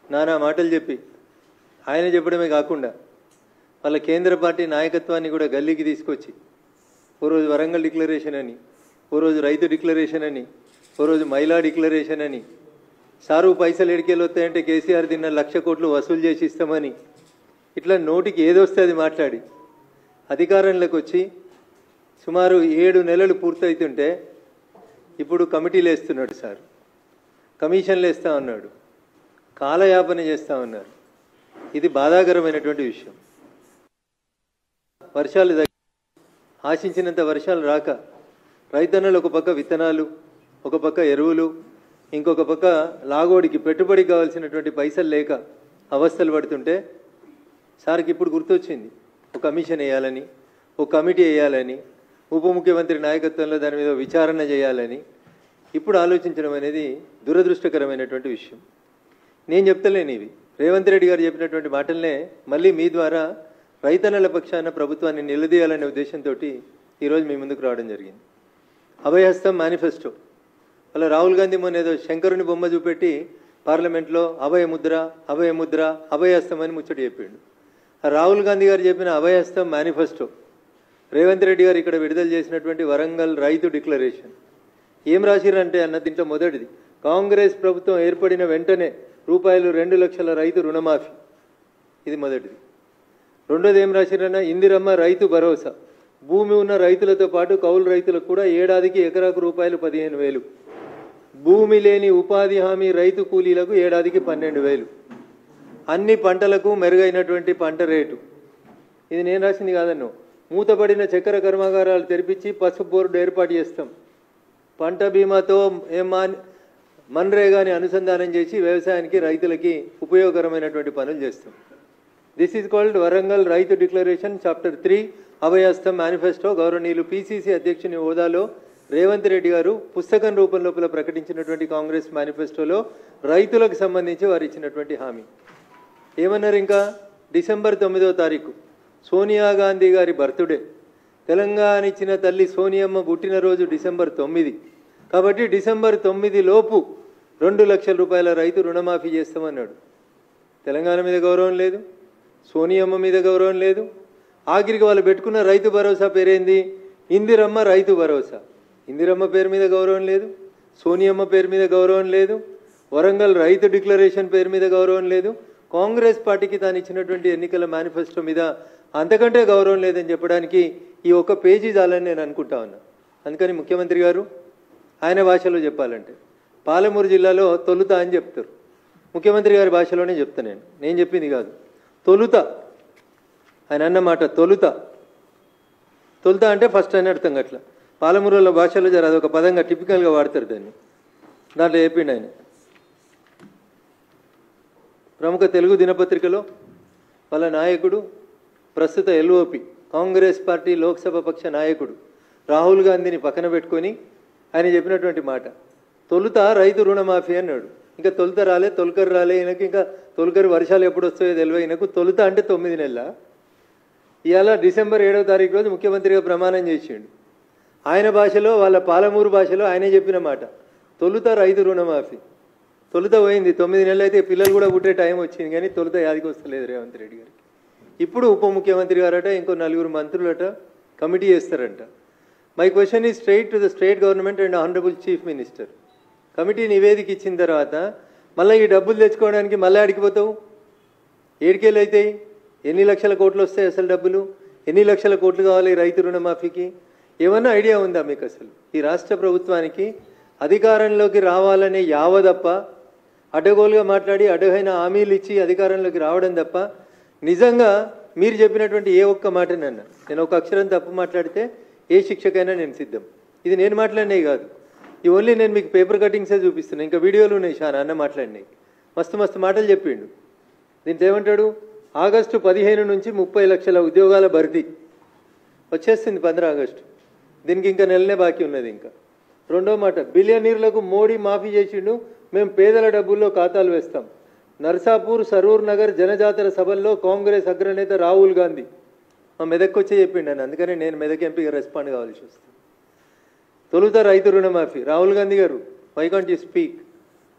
నానా మాటలు చెప్పి ఆయన చెప్పడమే కాకుండా వాళ్ళ కేంద్ర పార్టీ నాయకత్వాన్ని కూడా గల్లీకి తీసుకొచ్చి ఓ రోజు వరంగల్ డిక్లరేషన్ అని ఓ రోజు రైతు డిక్లరేషన్ అని ఓ రోజు మహిళా డిక్లరేషన్ అని సారు పైసలు ఎడికేలు వస్తాయంటే కేసీఆర్ తిన్న లక్ష కోట్లు వసూలు చేసి ఇస్తామని ఇట్లా నోటికి ఏదొస్తే అది మాట్లాడి అధికారంలోకి వచ్చి సుమారు ఏడు నెలలు పూర్తయితుంటే ఇప్పుడు కమిటీలు వేస్తున్నాడు సార్ కమిషన్లు వేస్తా ఉన్నాడు కాలయాపన చేస్తా ఉన్నారు ఇది బాధాకరమైనటువంటి విషయం వర్షాలు తగ్గి ఆశించినంత వర్షాలు రాక రైతన్నలు ఒక పక్క విత్తనాలు ఒక పక్క ఎరువులు ఇంకొక పక్క లాగోడికి పెట్టుబడి కావాల్సినటువంటి పైసలు లేక అవస్థలు పడుతుంటే సార్కి ఇప్పుడు గుర్తొచ్చింది ఒక కమిషన్ వేయాలని ఒక కమిటీ వేయాలని ఉప ముఖ్యమంత్రి నాయకత్వంలో దాని మీద విచారణ చేయాలని ఇప్పుడు ఆలోచించడం అనేది దురదృష్టకరమైనటువంటి విషయం నేను చెప్తలేను ఇవి రేవంత్ రెడ్డి గారు చెప్పినటువంటి మాటలనే మళ్ళీ మీ ద్వారా రైతన్నల పక్షాన ప్రభుత్వాన్ని నిలదీయాలనే ఉద్దేశంతో ఈరోజు మీ ముందుకు రావడం జరిగింది అభయహస్తం మేనిఫెస్టో అలా రాహుల్ గాంధీ మొన్న ఏదో శంకరుని బొమ్మ చూపెట్టి పార్లమెంట్లో అభయ ముద్ర అభయ ముద్ర అభయహస్తం అని ముచ్చట చెప్పిండు ఆ రాహుల్ గాంధీ గారు చెప్పిన అభయహస్తం మేనిఫెస్టో రేవంత్ రెడ్డి గారు ఇక్కడ విడుదల చేసినటువంటి వరంగల్ రైతు డిక్లరేషన్ ఏం రాసిరంటే అన్న దీంట్లో మొదటిది కాంగ్రెస్ ప్రభుత్వం ఏర్పడిన వెంటనే రూపాయలు రెండు లక్షల రైతు రుణమాఫీ ఇది మొదటిది రెండోది ఏం రాసిరన్న ఇందిరమ్మ రైతు భరోసా భూమి ఉన్న రైతులతో పాటు కౌలు రైతులకు కూడా ఏడాదికి ఎకరాకు రూపాయలు పదిహేను వేలు భూమి లేని ఉపాధి హామీ రైతు కూలీలకు ఏడాదికి పన్నెండు వేలు అన్ని పంటలకు మెరుగైనటువంటి పంట రేటు ఇది నేను రాసింది కాదన్ను మూతపడిన చక్కెర కర్మాగారాలు తెరిపించి పసుపు బోర్డు ఏర్పాటు చేస్తాం పంట బీమాతో ఏం మాన్ మన్రేగాని అనుసంధానం చేసి వ్యవసాయానికి రైతులకి ఉపయోగకరమైనటువంటి పనులు చేస్తాం దిస్ ఈజ్ కాల్డ్ వరంగల్ రైతు డిక్లరేషన్ చాప్టర్ త్రీ అభయాస్తం మేనిఫెస్టో గౌరవనీయులు పిసిసి అధ్యక్షుని హోదాలో రేవంత్ రెడ్డి గారు పుస్తకం రూపం లోపల ప్రకటించినటువంటి కాంగ్రెస్ మేనిఫెస్టోలో రైతులకు సంబంధించి వారు ఇచ్చినటువంటి హామీ ఏమన్నారు ఇంకా డిసెంబర్ తొమ్మిదో తారీఖు సోనియా గాంధీ గారి బర్త్డే తెలంగాణ ఇచ్చిన తల్లి సోనియమ్మ పుట్టినరోజు డిసెంబర్ తొమ్మిది కాబట్టి డిసెంబర్ తొమ్మిది లోపు రెండు లక్షల రూపాయల రైతు రుణమాఫీ చేస్తామన్నాడు తెలంగాణ మీద గౌరవం లేదు సోనియమ్మ మీద గౌరవం లేదు ఆఖరికి వాళ్ళు పెట్టుకున్న రైతు భరోసా పేరేంది ఇందిరమ్మ రైతు భరోసా ఇందిరమ్మ పేరు మీద గౌరవం లేదు సోనియమ్మ పేరు మీద గౌరవం లేదు వరంగల్ రైతు డిక్లరేషన్ పేరు మీద గౌరవం లేదు కాంగ్రెస్ పార్టీకి తాను ఇచ్చినటువంటి ఎన్నికల మేనిఫెస్టో మీద అంతకంటే గౌరవం లేదని చెప్పడానికి ఈ ఒక్క పేజీ చాలని నేను అనుకుంటా ఉన్నా అందుకని ముఖ్యమంత్రి గారు ఆయన భాషలో చెప్పాలంటే పాలమూరు జిల్లాలో తొలుత అని చెప్తారు ముఖ్యమంత్రి గారి భాషలోనే చెప్తా నేను నేను చెప్పింది కాదు తొలుత ఆయన అన్నమాట తొలుత తొలుత అంటే ఫస్ట్ అని అర్థం అట్లా పాలమూరుల భాషలో జర అదొక పదంగా టిపికల్గా వాడతారు దాన్ని దాంట్లో చెప్పిండు ఆయన ప్రముఖ తెలుగు దినపత్రికలో వాళ్ళ నాయకుడు ప్రస్తుత ఎల్ఓపి కాంగ్రెస్ పార్టీ లోక్సభ పక్ష నాయకుడు రాహుల్ గాంధీని పక్కన పెట్టుకొని ఆయన చెప్పినటువంటి మాట తొలుత రైతు రుణమాఫీ అన్నాడు ఇంకా తొలుత రాలే తొలకరు రాలే ఈయనకి ఇంకా తొలకరు వర్షాలు ఎప్పుడు వస్తాయో తెలియదు ఈయనకు తొలుత అంటే తొమ్మిది నెలల ఇవాళ డిసెంబర్ ఏడవ తారీఖు రోజు ముఖ్యమంత్రిగా ప్రమాణం చేసిండు ఆయన భాషలో వాళ్ళ పాలమూరు భాషలో ఆయనే చెప్పిన మాట తొలుత రైతు రుణమాఫీ తొలుత పోయింది తొమ్మిది నెలలు అయితే పిల్లలు కూడా పుట్టే టైం వచ్చింది కానీ తొలుత యాదికి వస్తలేదు రేవంత్ రెడ్డి గారికి ఇప్పుడు ఉప ముఖ్యమంత్రి గారట ఇంకో నలుగురు మంత్రులట కమిటీ చేస్తారంట my question is straight to the state government and honourable chief minister committee నివేదిక ఇచ్చిన తర్వాత మళ్ళీ ఈ డబ్బులు తెచ్చుకోవడానికి మళ్ళీ అడిగిపోతావు ఏడికేళ్ళు అవుతాయి ఎన్ని లక్షల కోట్లు వస్తాయి అసలు డబ్బులు ఎన్ని లక్షల కోట్లు కావాలి రైతు రుణమాఫీకి ఏమన్నా ఐడియా ఉందా మీకు అసలు ఈ రాష్ట్ర ప్రభుత్వానికి అధికారంలోకి రావాలనే యావ తప్ప అడ్డగోలుగా మాట్లాడి అడ్డగైన హామీలు ఇచ్చి అధికారంలోకి రావడం తప్ప నిజంగా మీరు చెప్పినటువంటి ఏ ఒక్క మాటనన్నా నేను ఒక అక్షరం తప్పు మాట్లాడితే ఏ శిక్షకైనా నేను సిద్ధం ఇది నేను మాట్లాడినవి కాదు ఈ ఓన్లీ నేను మీకు పేపర్ కటింగ్సే చూపిస్తున్నాను ఇంకా వీడియోలు ఉన్నాయి చాలా అన్న మాట్లాడినాయి మస్తు మస్తు మాటలు చెప్పిండు దీంట్లో ఏమంటాడు ఆగస్టు పదిహేను నుంచి ముప్పై లక్షల ఉద్యోగాల భర్తీ వచ్చేస్తుంది పంద్ర ఆగస్టు దీనికి ఇంకా నెలనే బాకీ ఉన్నది ఇంకా రెండో మాట బిలియనీర్లకు మోడీ మాఫీ చేసిండు మేము పేదల డబ్బుల్లో ఖాతాలు వేస్తాం నర్సాపూర్ సరూర్ నగర్ జనజాతర సభల్లో కాంగ్రెస్ అగ్రనేత రాహుల్ గాంధీ మా మెదక్కి వచ్చే చెప్పిండు అని అందుకనే నేను మెదక్ ఎంపీగా రెస్పాండ్ కావాల్సి వస్తుంది తొలుత రైతు రుణమాఫీ రాహుల్ గాంధీ గారు వై కాంట్ యూ స్పీక్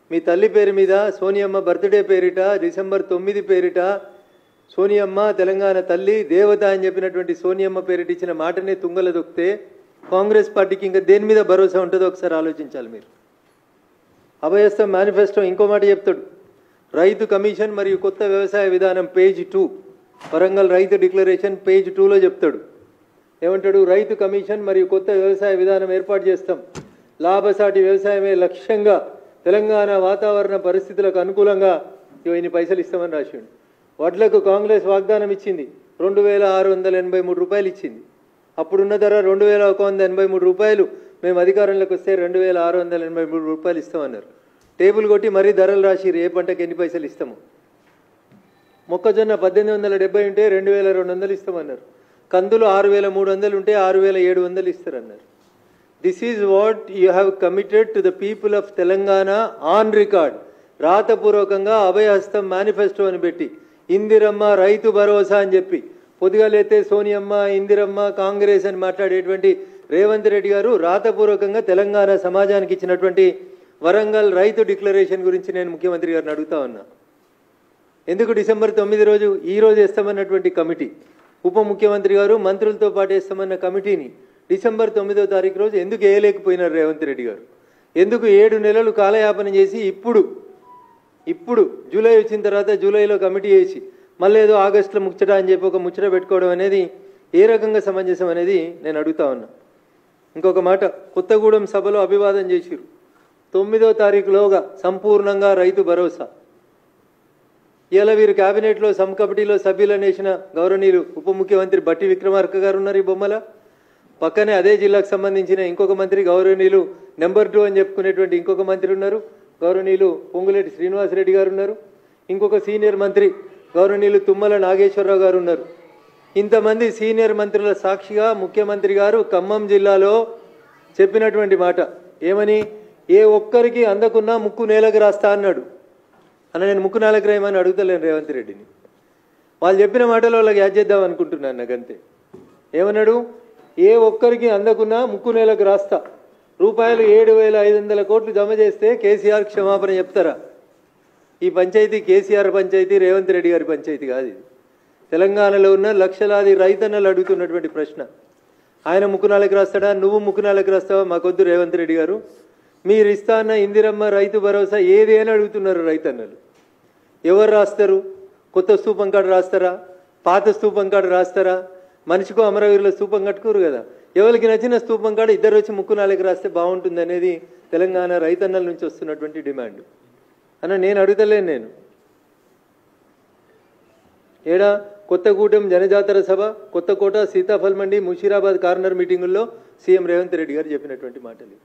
మీ తల్లి పేరు మీద సోనియమ్మ బర్త్డే పేరిట డిసెంబర్ తొమ్మిది పేరిట సోనియమ్మ తెలంగాణ తల్లి దేవత అని చెప్పినటువంటి సోనియమ్మ పేరిట ఇచ్చిన మాటనే తుంగల దొక్కితే కాంగ్రెస్ పార్టీకి ఇంకా దేని మీద భరోసా ఉంటుందో ఒకసారి ఆలోచించాలి మీరు అభయస్థం మేనిఫెస్టో ఇంకో మాట చెప్తాడు రైతు కమిషన్ మరియు కొత్త వ్యవసాయ విధానం పేజ్ టూ వరంగల్ రైతు డిక్లరేషన్ పేజ్ టూలో చెప్తాడు ఏమంటాడు రైతు కమిషన్ మరియు కొత్త వ్యవసాయ విధానం ఏర్పాటు చేస్తాం లాభసాటి వ్యవసాయమే లక్ష్యంగా తెలంగాణ వాతావరణ పరిస్థితులకు అనుకూలంగా ఇగో ఇన్ని పైసలు ఇస్తామని రాసిండు వడ్లకు కాంగ్రెస్ వాగ్దానం ఇచ్చింది రెండు వేల ఆరు వందల ఎనభై మూడు రూపాయలు ఇచ్చింది అప్పుడున్న ధర రెండు వేల ఒక వంద ఎనభై మూడు రూపాయలు మేము అధికారంలోకి వస్తే రెండు వేల ఆరు వందల ఎనభై మూడు రూపాయలు ఇస్తామన్నారు టేబుల్ కొట్టి మరీ ధరలు రాసిరు ఏ పంటకి ఎన్ని పైసలు ఇస్తాము మొక్కజొన్న పద్దెనిమిది వందల డెబ్బై ఉంటే రెండు వేల రెండు వందలు ఇస్తామన్నారు కందులు ఆరు వేల మూడు వందలు ఉంటే ఆరు వేల ఏడు వందలు ఇస్తారన్నారు this is what you have committed to the people of Telangana on record రాతపూర్వకంగా అభయహస్తం మేనిఫెస్టో అని పెట్టి ఇందిరమ్మ రైతు భరోసా అని చెప్పి పొద్దుగాలైతే సోనియమ్మ ఇందిరమ్మ కాంగ్రెస్ అని మాట్లాడేటువంటి రేవంత్ రెడ్డి గారు రాతపూర్వకంగా తెలంగాణ సమాజానికి ఇచ్చినటువంటి వరంగల్ రైతు డిక్లరేషన్ గురించి నేను ముఖ్యమంత్రి గారిని అడుగుతా ఉన్నా ఎందుకు డిసెంబర్ తొమ్మిది రోజు ఈ రోజు వేస్తామన్నటువంటి కమిటీ ఉప ముఖ్యమంత్రి గారు మంత్రులతో పాటు వేస్తామన్న కమిటీని డిసెంబర్ తొమ్మిదో తారీఖు రోజు ఎందుకు వేయలేకపోయినారు రేవంత్ రెడ్డి గారు ఎందుకు ఏడు నెలలు కాలయాపన చేసి ఇప్పుడు ఇప్పుడు జూలై వచ్చిన తర్వాత జూలైలో కమిటీ వేసి మళ్ళీ ఏదో ఆగస్టులో ముచ్చట అని చెప్పి ఒక ముచ్చట పెట్టుకోవడం అనేది ఏ రకంగా సమంజసం అనేది నేను అడుగుతా ఉన్నా ఇంకొక మాట కొత్తగూడెం సభలో అభివాదం చేసిరు తొమ్మిదో తారీఖులోగా సంపూర్ణంగా రైతు భరోసా ఇలా వీరు కేబినెట్లో సబ్ కమిటీలో సభ్యులను వేసిన గౌరవనీయులు ఉప ముఖ్యమంత్రి బట్టి విక్రమార్క గారు ఉన్నారు ఈ బొమ్మల పక్కనే అదే జిల్లాకు సంబంధించిన ఇంకొక మంత్రి గౌరవనీయులు నెంబర్ టూ అని చెప్పుకునేటువంటి ఇంకొక మంత్రి ఉన్నారు గౌరవనీయులు పొంగులేటి శ్రీనివాసరెడ్డి గారు ఉన్నారు ఇంకొక సీనియర్ మంత్రి గౌరవనీయులు తుమ్మల నాగేశ్వరరావు గారు ఉన్నారు ఇంతమంది సీనియర్ మంత్రుల సాక్షిగా ముఖ్యమంత్రి గారు ఖమ్మం జిల్లాలో చెప్పినటువంటి మాట ఏమని ఏ ఒక్కరికి అందకున్నా ముక్కు నేలకు రాస్తా అన్నాడు అన్న నేను ముక్కు నేలకు రాయమని అడుగుతలేను రేవంత్ రెడ్డిని వాళ్ళు చెప్పిన మాటలో వాళ్ళకి యాడ్ చేద్దాం అనుకుంటున్నాను నాకంతే ఏమన్నాడు ఏ ఒక్కరికి అందకున్నా ముక్కు నేలకు రాస్తా రూపాయలు ఏడు వేల ఐదు వందల కోట్లు జమ చేస్తే కేసీఆర్ క్షమాపణ చెప్తారా ఈ పంచాయతీ కేసీఆర్ పంచాయతీ రేవంత్ రెడ్డి గారి పంచాయతీ కాదు ఇది తెలంగాణలో ఉన్న లక్షలాది రైతన్నలు అడుగుతున్నటువంటి ప్రశ్న ఆయన ముక్కునాలకు రాస్తాడా నువ్వు ముక్కునాలకు రాస్తావా మాకొద్దు రేవంత్ రెడ్డి గారు మీరు ఇస్తా అన్న ఇందిరమ్మ రైతు భరోసా ఏది అని అడుగుతున్నారు రైతన్నలు ఎవరు రాస్తారు కొత్త స్తూపం కాడ రాస్తారా పాత స్తూపం కాడ రాస్తారా మనిషికో అమరవీరుల స్తూపం కట్టుకోరు కదా ఎవరికి నచ్చిన స్తూపం కాడ ఇద్దరు వచ్చి ముక్కు నాలుగు రాస్తే బాగుంటుంది అనేది తెలంగాణ రైతన్నల నుంచి వస్తున్నటువంటి డిమాండ్ అన్న నేను అడుగుతలేను నేను ఏడా కొత్తగూడెం జనజాతర సభ కొత్తకోట సీతాఫల్ మండి ముషీరాబాద్ కార్నర్ మీటింగుల్లో సీఎం రేవంత్ రెడ్డి గారు చెప్పినటువంటి మాటలు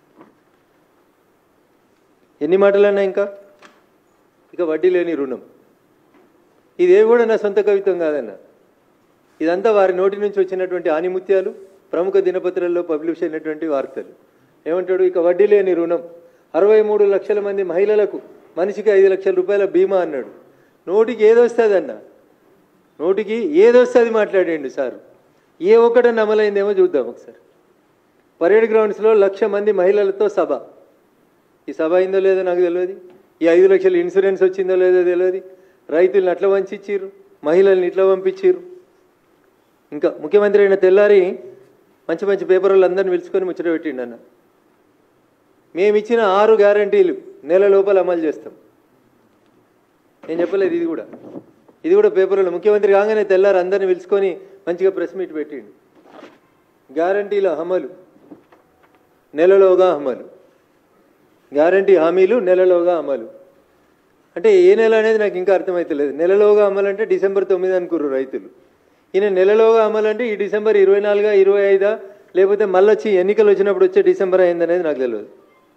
ఎన్ని మాటలన్నా ఇంకా ఇక వడ్డీ లేని రుణం ఇదే కూడా నా సొంత కవిత్వం కాదన్న ఇదంతా వారి నోటి నుంచి వచ్చినటువంటి ఆనిముత్యాలు ప్రముఖ దినపత్రాల్లో పబ్లిష్ అయినటువంటి వార్తలు ఏమంటాడు ఇక వడ్డీ లేని రుణం అరవై మూడు లక్షల మంది మహిళలకు మనిషికి ఐదు లక్షల రూపాయల బీమా అన్నాడు నోటికి ఏదొస్తుంది అన్న నోటికి ఏదొస్తుంది మాట్లాడండి సార్ ఏ ఒక్కటన్నా అమలైందేమో చూద్దాం ఒకసారి పరేడ్ గ్రౌండ్స్లో లక్ష మంది మహిళలతో సభ ఈ సభ అయిందో లేదో నాకు తెలియదు ఈ ఐదు లక్షల ఇన్సూరెన్స్ వచ్చిందో లేదో తెలియదు రైతులను అట్లా వంచిచ్చిర్రు మహిళల్ని ఇట్లా పంపించిర్రు ఇంకా ముఖ్యమంత్రి అయిన తెల్లారి మంచి మంచి పేపర్ అందరిని పిలుచుకొని ముచ్చట పెట్టిండు అన్న మేము ఇచ్చిన ఆరు గ్యారంటీలు నెల లోపల అమలు చేస్తాం నేను చెప్పలేదు ఇది కూడా ఇది కూడా పేపర్లో ముఖ్యమంత్రి కాగానే తెల్లారి అందరిని పిలుచుకొని మంచిగా ప్రెస్ మీట్ పెట్టిండు గ్యారంటీల అమలు నెలలోగా అమలు గ్యారంటీ హామీలు నెలలోగా అమలు అంటే ఏ నెల అనేది నాకు ఇంకా అర్థమవుతలేదు నెలలోగా అమలు అంటే డిసెంబర్ తొమ్మిది అనుకుర్రు రైతులు ఈయన నెలలోగా అమలు అంటే ఈ డిసెంబర్ ఇరవై నాలుగా ఇరవై ఐదా లేకపోతే మళ్ళీ వచ్చి ఎన్నికలు వచ్చినప్పుడు వచ్చే డిసెంబర్ అయిందనేది నాకు తెలియదు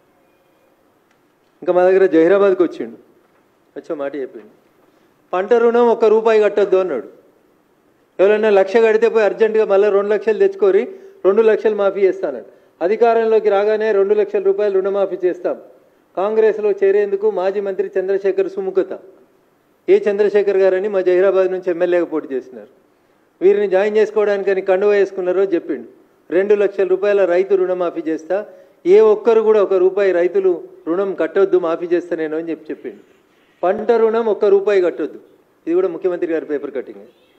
ఇంకా మా దగ్గర జహీరాబాద్కి వచ్చిండు వచ్చే మాట చెప్పిండు పంట రుణం ఒక్క రూపాయి కట్టొద్దు అన్నాడు ఎవరైనా లక్ష కడితే పోయి అర్జెంటుగా మళ్ళీ రెండు లక్షలు తెచ్చుకొని రెండు లక్షలు మాఫీ చేస్తానన్నాడు అధికారంలోకి రాగానే రెండు లక్షల రూపాయలు రుణమాఫీ చేస్తాం కాంగ్రెస్లో చేరేందుకు మాజీ మంత్రి చంద్రశేఖర్ సుముఖత ఏ చంద్రశేఖర్ గారని మా జహీరాబాద్ నుంచి ఎమ్మెల్యేగా పోటీ చేసినారు వీరిని జాయిన్ చేసుకోవడానికని కండువ వేసుకున్నారో చెప్పిండు రెండు లక్షల రూపాయల రైతు రుణమాఫీ చేస్తా ఏ ఒక్కరు కూడా ఒక రూపాయి రైతులు రుణం కట్టొద్దు మాఫీ చేస్తా నేను అని చెప్పి చెప్పిండు పంట రుణం ఒక్క రూపాయి కట్టొద్దు ఇది కూడా ముఖ్యమంత్రి గారి పేపర్ కట్టింగ్